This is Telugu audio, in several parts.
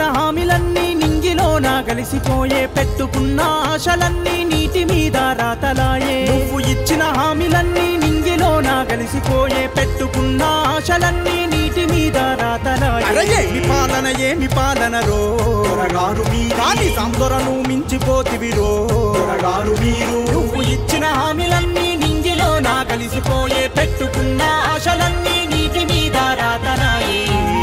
హామీలన్నీ నింగిలోన కలిసిపోయే పెట్టుకున్న ఆశలన్నీ నీటి మీద రాతలాయే నువ్వు ఇచ్చిన హామీలన్నీ నింగిలోన కలిసిపోయే పెట్టుకున్న ఆశలన్నీ నీటి మీద రాతలాయే ఏమి పాలన ఏమి పాలన రో త్వరగారు మీరు కానీ సందొరను మించిపోతివిరో త్వరగారు మీరు నువ్వు ఇచ్చిన హామీలన్నీ నింగిలో నా కలిసిపోయే పెట్టుకున్న ఆశలన్నీ నీటి మీద రాతరాయే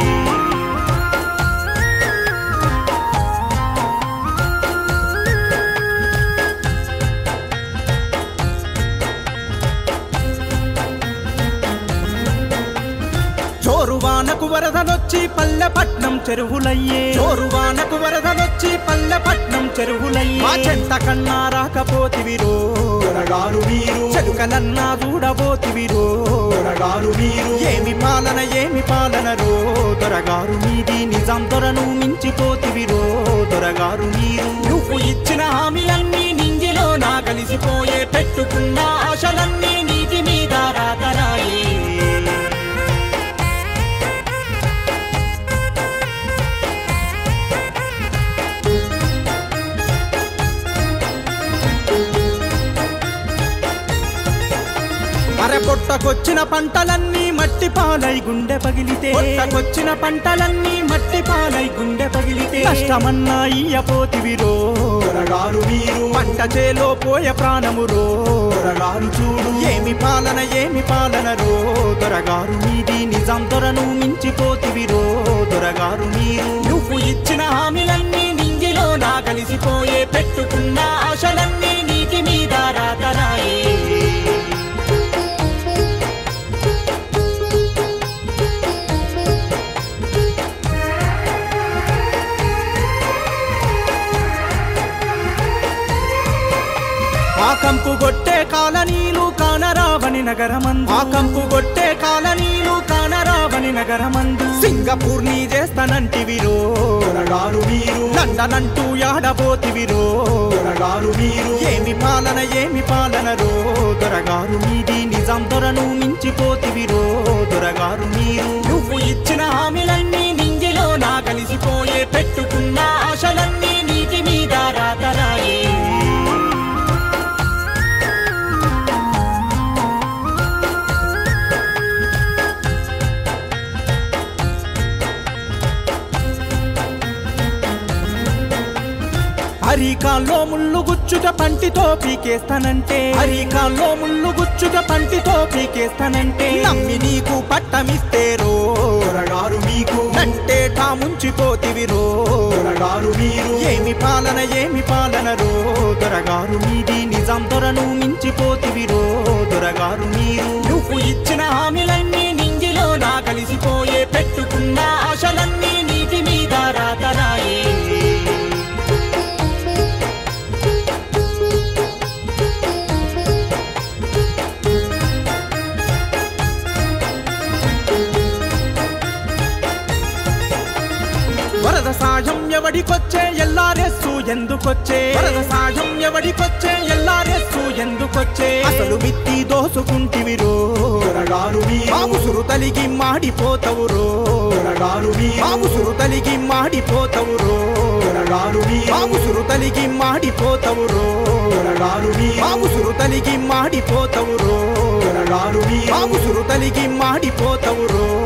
చోరువానకు వరదలొచ్చి పల్లెపట్నం చెరువులయ్యే చోరువానకు వరదలొచ్చి పల్లెపట్నం చెరువులయ్యే మా చెంత కన్నా రాకపోతివిరో త్వరగారు మీరు చెలుకలన్నా చూడబోతివిరో త్వరగారు మీరు ఏమి పాలన ఏమి పాలన రో దొరగారు మీది నిజాం దొరను మించిపోతివిరో దొరగారు మీరు నువ్వు ఇచ్చిన హామీలన్నీ నింగిలో నా కలిసిపోయే పెట్టుకున్న ఆశలన్నీ నీటి మీద రాతరాయే అరే పొట్టకొచ్చిన పంటలన్నీ మట్టి పాలై గుండె పగిలితే పొట్టకొచ్చిన పంటలన్నీ మట్టి పాలై గుండె పగిలితే కష్టమన్నా ఇయ్యపోతివిరో త్వరగారు మీరు పంట చేలో పోయే ప్రాణమురో త్వరగారు చూడు ఏమి పాలన ఏమి పాలన రో దొరగారు మీది నిజాం దొరను మించిపోతివిరో దొరగారు మీరు నువ్వు ఇచ్చిన హామీలన్నీ నింగిలో నా కలిసిపోయే పెట్టుకున్న ఆశలన్నీ నీటి మీద రాతరాయే ఆ కంపు కొట్టే కాలనీలు కానరావని నగరమందు ఆ కంపు కొట్టే కాలనీలు కానరావని నగరమందు సింగపూర్ నీ చేస్తానంటివిరో త్వరగారు మీరు లండన్ అంటూ యాడబోతివిరో త్వరగారు మీరు ఏమి పాలన ఏమి పాలన రో దొరగారు మీది నిజాం దొరను మించిపోతివిరో దొరగారు మీరు నువ్వు ఇచ్చిన హామీలన్నీ నింగిలో నా కలిసిపోయే పెట్టుకున్న ఆశలన్నీ నీటి మీద రాతరాయే అరికాల్లో ముళ్ళు గుచ్చుట పంటితో పీకేస్తానంటే అరికాల్లో ముళ్ళు గుచ్చుట పంటితో పీకేస్తానంటే నమ్మి నీకు పట్టమిస్తేరో త్వరగారు మీకు నంటేటా ముంచిపోతివిరో త్వరగారు మీరు ఏమి పాలన ఏమి పాలన రో దొరగారు మీది నిజాం దొరను మించిపోతివిరో దొరగారు మీరు నువ్వు ఇచ్చిన హామీలన్నీ నింగిలో నా కలిసిపోయే పెట్టుకున్న ఆశలన్నీ నీటి మీద రాతరాయే వరద సాయం ఎవడికొచ్చే ఎల్లారెస్సు ఎందుకొచ్చే వరద సాయం ఎవడికొచ్చే ఎల్లారెస్సు ఎందుకొచ్చే అసలు మిత్తి దోసుకుంటివిరో త్వరగారు మీరు మాముసురు తలిగి మాడిపోతవురో త్వరగారు మీరు మాముసురు తలిగి మాడిపోతవురో త్వరగారు మీరు మాముసురు తలిగి మాడిపోతవురో త్వరగారు మీరు మాముసురు తలిగి మాడిపోతవురో త్వరగారు మీరు మాముసురు తలిగి మాడిపోతవురో